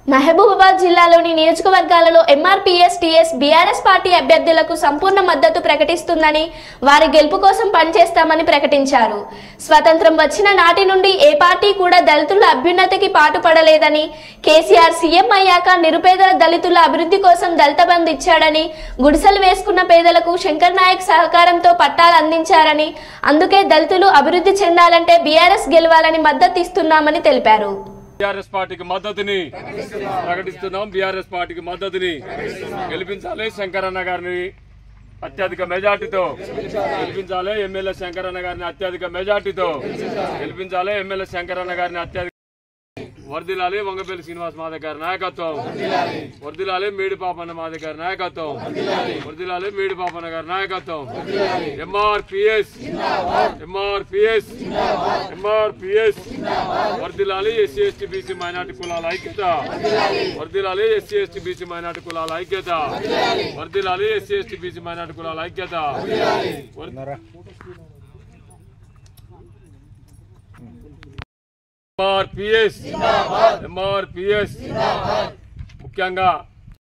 మహబూబాబాద్ జిల్లాలోని నియోజకవర్గాలలో MRPS TS BRS party అభ్యర్థులకు సంపూర్ణ మద్దతు ప్రకటిస్తుందని వారి గెలుపు కోసం పనిచేస్తామని ప్రకటించారు స్వతంత్రం వచ్చిన నాటి నుండి ఏ పార్టీ కూడా దళితుల అభ్యున్నతికి పాటుపడలేదని కేసీఆర్ సీఎం అయ్యాక నిరుపేద దళితుల అభివృద్ధి కోసం దళిత బంధు ఇచ్చాడని గుడిసెలు వేసుకున్న పేదలకు శంకర్ నాయక్ సహకారంతో పట్టాలు అందించారని అందుకే దళితులు అభివృద్ధి చెందాలంటే బీఆర్ఎస్ గెలవాలని మద్దతు ఇస్తున్నామని తెలిపారు బీఆర్ఎస్ పార్టీకి మద్దతుని ప్రకటిస్తున్నాం బీఆర్ఎస్ పార్టీకి మద్దతుని గెలిపించాలి శంకరన్న గారిని అత్యధిక మెజార్టీతో గెలిపించాలి ఎమ్మెల్యే శంకరన్న గారిని అత్యధిక మెజార్టీతో గెలిపించాలి ఎమ్మెల్యే శంకరన్న గారిని అత్యధిక వర్దిలాలి వంగపల్లి శ్రీనివాస్ మాధవ్ గారి నాయకత్వం వర్దిలాలి మేడి పాపన్న మాధవ్ గారి నాయకత్వం వర్దిలాలి మేడి పాపన్న గారి నాయకత్వం ఎంఆర్పిఎస్ ఎంఆర్పిఎస్ ఎంఆర్పిఎస్ వర్దిలాలి ఎస్సీ ఎస్టీ బీసీ మైనార్టీ కులాల ఐక్యత వర్దిలాలి ఎస్సీ ఎస్టీ బీసీ మైనార్టీ కులాల ఐక్యత వర్దిలాలి ఎస్సీ ఎస్టీ బీసీ మైనార్టీ కులాల ఐక్యత వర్- ఎంఆర్పిఎస్ ఎంఆర్పిఎస్ ముఖ్యంగా